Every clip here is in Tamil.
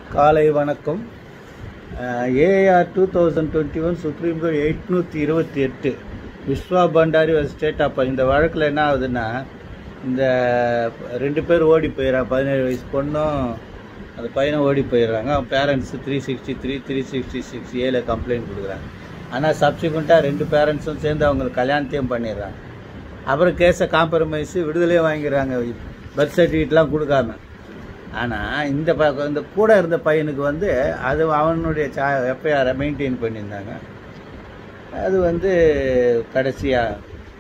காலை வணக்கம் A R two thousand twenty one supreme court எட்நூற்றி இருபத்தி எட்டு விஸ்வா பண்டாரி ஸ்டேட் ஆஃப் இந்த வழக்கில் என்ன ஆகுதுன்னா இந்த ரெண்டு பேர் ஓடி போயிடறாங்க பதினேழு வயசு பொண்ணும் அந்த பையனும் ஓடி போயிடுறாங்க அவன் parents three sixty three three sixty six ஏல கம்ப்ளைண்ட் கொடுக்குறாங்க ஆனால் சப்சிக்வெண்ட்டாக ரெண்டு பேரண்ட்ஸும் சேர்ந்து அவங்களுக்கு கல்யாணத்தையும் பண்ணிடுறாங்க அப்புறம் கேஸை காம்ப்ரமைஸு விடுதலையே வாங்கிடுறாங்க பர்த் சர்டிஃபிகேட்லாம் கொடுக்காம ஆனால் இந்த ப இந்த கூட இருந்த பையனுக்கு வந்து அது அவனுடைய சா எஃப்ஐஆரை மெயின்டைன் பண்ணியிருந்தாங்க அது வந்து கடைசியாக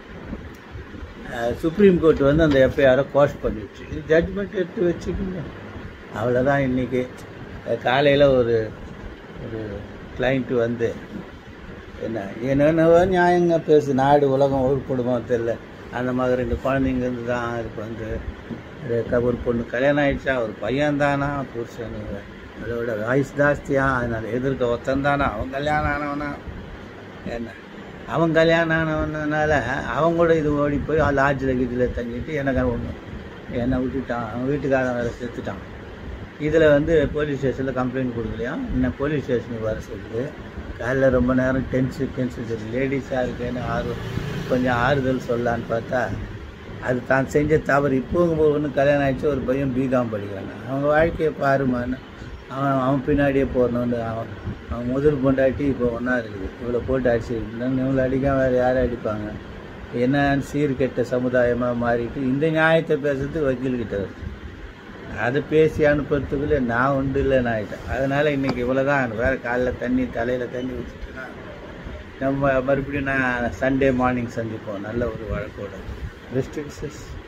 சுப்ரீம் கோர்ட் வந்து அந்த எஃப்ஐஆரை கோஷ் பண்ணிடுச்சு இது ஜட்மெண்ட் எடுத்து வச்சுக்கோங்க அவ்வளோதான் இன்றைக்கி காலையில் ஒரு ஒரு கிளைண்ட்டு வந்து என்ன என்னென்னவோ நியாயங்க பேசு நாடு உலகம் ஒரு குடும்பம் தெரில அந்த மாதிரி ரெண்டு குழந்தைங்க இருந்து தான் இதுக்கு வந்து ஒரு ஒரு பொண்ணு கல்யாணம் ஆயிடுச்சா ஒரு பையன் தானா புருஷன் அதோட வயசு ஜாஸ்தியா அதனால் எதிர்க்க ஒருத்தன் தானா அவன் கல்யாணம் ஆனவனா என்ன அவன் கல்யாணம் ஆனவனால அவங்க கூட இது ஓடி போய் லாட்ஜில் கீஜில் தங்கிட்டு எனக்கு ஒன்று என்னை விட்டுட்டான் அவன் வீட்டுக்காரன் வேறு செத்துட்டான் இதில் வந்து போலீஸ் ஸ்டேஷனில் கம்ப்ளைண்ட் கொடுக்கலையா இன்னும் போலீஸ் ஸ்டேஷனுக்கு வர சொல்லுது காலைல ரொம்ப நேரம் டென்ஷு டென்ஷன் சரி லேடிஸாக இருக்கேன்னு ஆறு கொஞ்சம் ஆறுதல் சொல்லலான்னு பார்த்தா அது தான் செஞ்ச தவறு இப்போவும் ஒன்று கல்யாணம் ஆகிடுச்சு ஒரு பையன் பிகாம் படிக்கிறாங்க அவங்க வாழ்க்கையை பாருமான்னு அவன் அவன் பின்னாடியே போடணுன்னு அவன் அவன் முதல் பொண்டாட்டி இப்போ ஒன்றா இருக்குது இவ்வளோ போட்டு அடிச்சு இன்னும் இவங்களை அடிக்காம வேறு யாரை அடிப்பாங்க என்னன்னு சீர்கெட்ட சமுதாயமாக மாறிட்டு இந்த நியாயத்தை பேசுறதுக்கு வக்கீல்கிட்ட வருது அதை பேசி அனுப்புறதுக்குள்ளே நான் உண்டு இல்லைன்னு ஆகிட்டேன் அதனால் இன்றைக்கி இவ்வளோ தான் வேறு காலைல தண்ணி தலையில் தண்ணி ஊற்றிட்டுனா நம்ம மறுபடியும் நான் சண்டே மார்னிங் சந்திப்போம் நல்ல ஒரு வழக்கோட ரெஸ்ட்ரிக்ஷன்ஸ்